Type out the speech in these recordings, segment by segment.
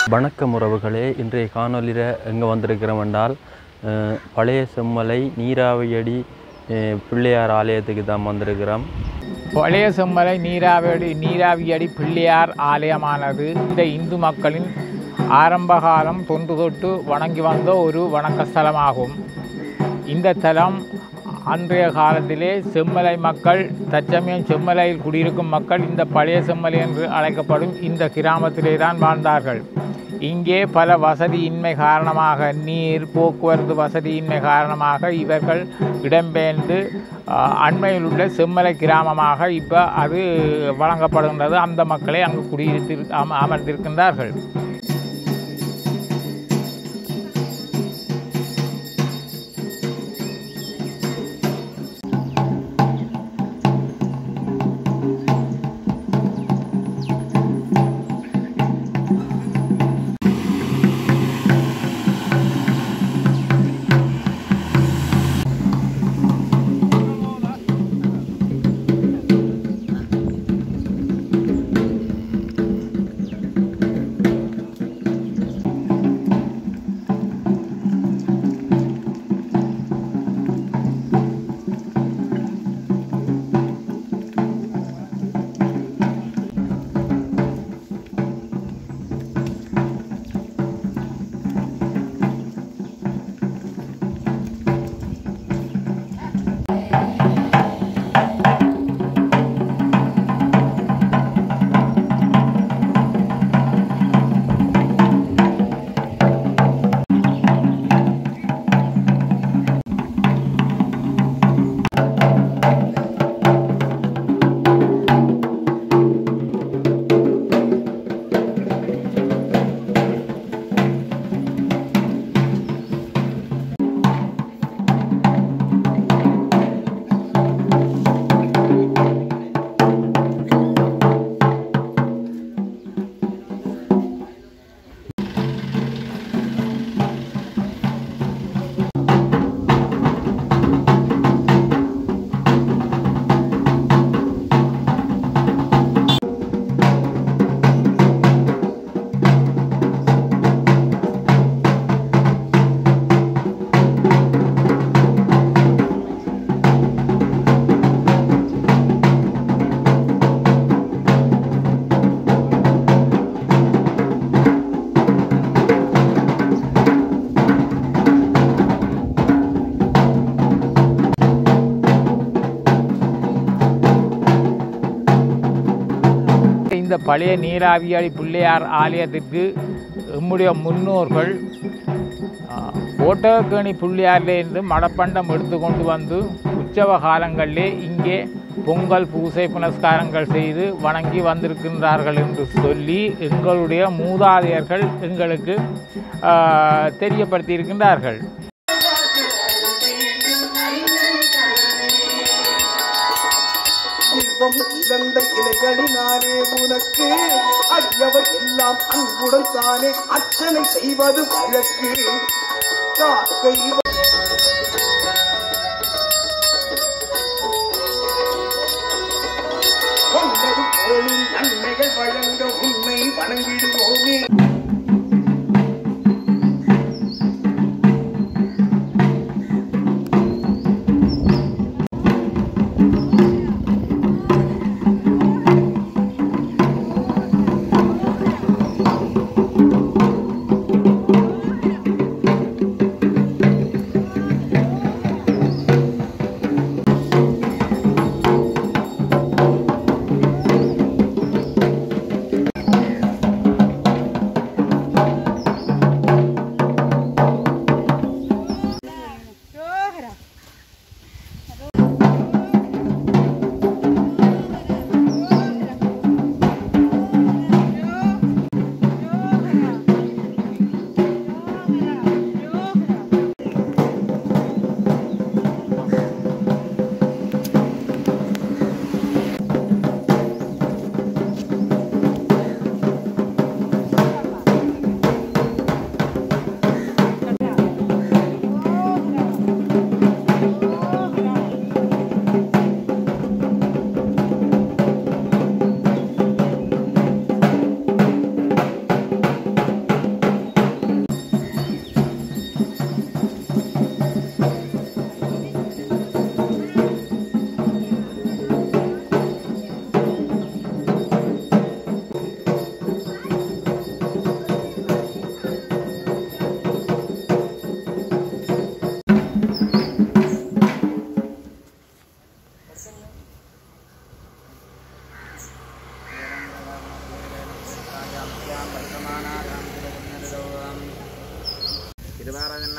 வணக்கம் உறவுகளே இன்றைய காணொலியில் எங்கே வந்திருக்கிறோம் என்றால் அஹ், பழைய செம்மலை நீராவியடி அஹ், பிள்ளையார் ஆலயத்துக்கு தான் வந்திருக்கிறோம் பழைய செம்மலை நீராவடி நீராவியடி பிள்ளையார் ஆலயமானது இந்த இந்து மக்களின் ஆரம்பகாலம் தொன்று தொட்டு வணங்கி வந்த ஒரு வணக்க ஸ்தலமாகும் இந்த தலம் அன்றைய காலத்திலே செம்மலை மக்கள் தற்சமயம் செம்மலையில் குடியிருக்கும் மக்கள் இந்த பழைய செம்மலை என்று அழைக்கப்படும் இந்த கிராமத்திலே தான் வாழ்ந்தார்கள் இங்கே பல வசதியின்மை காரணமாக நீர் போக்குவரத்து வசதியின்மை காரணமாக இவர்கள் இடம்பெயர்ந்து அஹ், அண்மையில் உள்ள செம்மலை கிராமமாக இப்போ அது வழங்கப்படுகின்றது அந்த மக்களை அங்கு குடியிருத்தி அம அமர்ந்திருக்கின்றார்கள் இந்த பழைய நீராவியாடி பிள்ளையார் ஆலயத்திற்கு நம்முடைய முன்னோர்கள் ஓட்டகேணி பிள்ளையாரிலிருந்து மடப்பண்டம் எடுத்து கொண்டு வந்து உற்சவ காலங்களிலே இங்கே பொங்கல் பூசை புனஸ்காரங்கள் செய்து வணங்கி வந்திருக்கின்றார்கள் என்று சொல்லி எங்களுடைய மூதாதையர்கள் எங்களுக்கு ஆ, தெரியப்படுத்தி இருக்கின்றார்கள் இன்பம் இழந்த இலைகளினாலே உனக்கு அடியவர் எல்லாம் அன்புடன் தானே அர்ச்சனை செய்வது வழக்கு காக்கை கொண்டது போலும் நன்மைகள் வழங்க உன்னை வணங்கிடுவோமே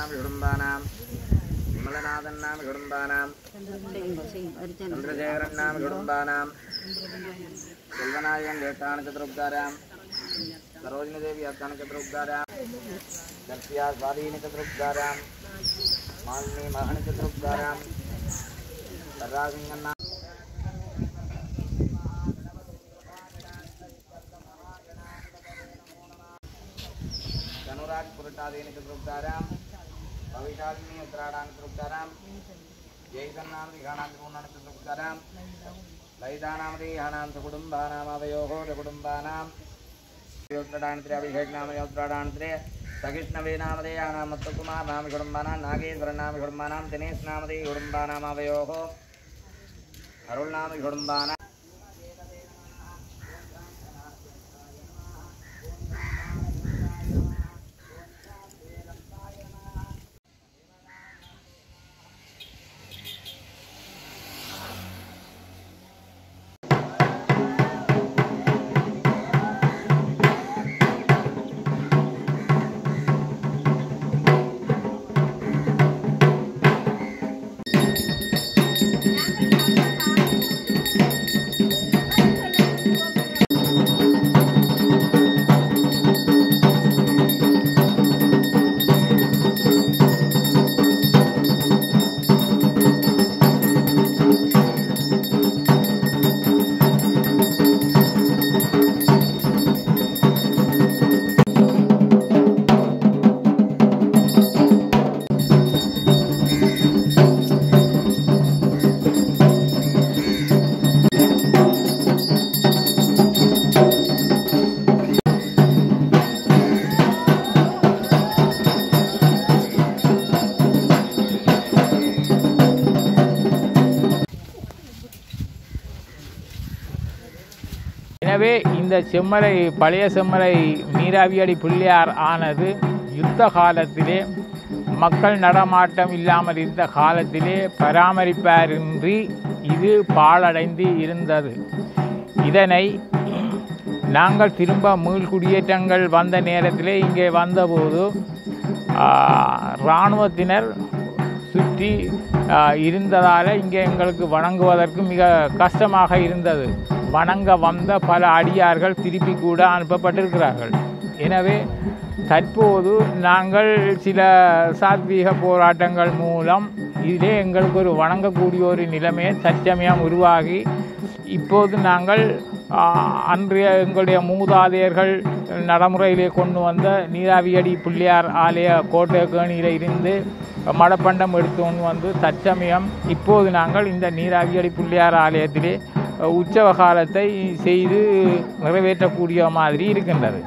நாம குடும்பானாம் விமலநாதன் நாம குடும்பானாம் சந்திரசேகரன் நாம குடும்பானாம் செல்வநாயகன் வேட்டான சதுருப்தாராம் சரோஜினி தேவி அத்தான சதுருப்தாராம் சத்யா சுவாதீன சதுருப்தாராம் மாலினி மகன சதுருப்தாராம் சர்ராசிங்கண்ணா धनुराज पुरटादीन चतुर्दाराम भविषाग्नि उत्तराणां चतुर्दारां जैतन्नां दिघाणां गुणां चतुर्दारां लैदानां देहानां सकुटुम्बानामवयोः सकुटुम्बानां योत्राणान्त्रे अभिषेकनाम योत्राणान्त्रे सकृष्णवे नामधेयानां मत्तकुमार नाम कुटुम्बानां नागेश्वर नाम कुटुम्बानां दिनेश नामधे कुटुम्बानामवयोः अरुள் नाम कुटुम्बानां எனவே இந்த செம்மலை பழைய செம்மலை நீராவியடி பிள்ளையார் ஆனது யுத்த காலத்திலே மக்கள் நடமாட்டம் இல்லாமல் இருந்த காலத்திலே பராமரிப்பாரின்றி இது பாழடைந்து இருந்தது இதனை நாங்கள் திரும்ப மீள் குடியேற்றங்கள் வந்த நேரத்திலே இங்கே வந்தபோது ஆ, இராணுவத்தினர் சுற்றி இருந்ததால் இங்கே எங்களுக்கு வணங்குவதற்கு மிக கஷ்டமாக இருந்தது வணங்க வந்த பல அடியார்கள் திருப்பி கூட அனுப்பப்பட்டிருக்கிறார்கள் எனவே தற்போது நாங்கள் சில சாத்வீக போராட்டங்கள் மூலம் இதிலே எங்களுக்கு ஒரு வணங்கக்கூடிய ஒரு நிலைமையை தற்சமயம் உருவாகி இப்போது நாங்கள் ஆ, அன்றைய எங்களுடைய மூதாதையர்கள் நடைமுறையிலே கொண்டு வந்த நீராவியடி பிள்ளையார் ஆலய கோட்டை கேணியில் இருந்து மடப்பண்டம் எடுத்து கொண்டு வந்து தற்சமயம் இப்போது நாங்கள் இந்த நீராவியடி பிள்ளையார் ஆலயத்திலே உற்சவ காலத்தை செய்து நிறைவேற்றக்கூடிய மாதிரி இருக்கின்றது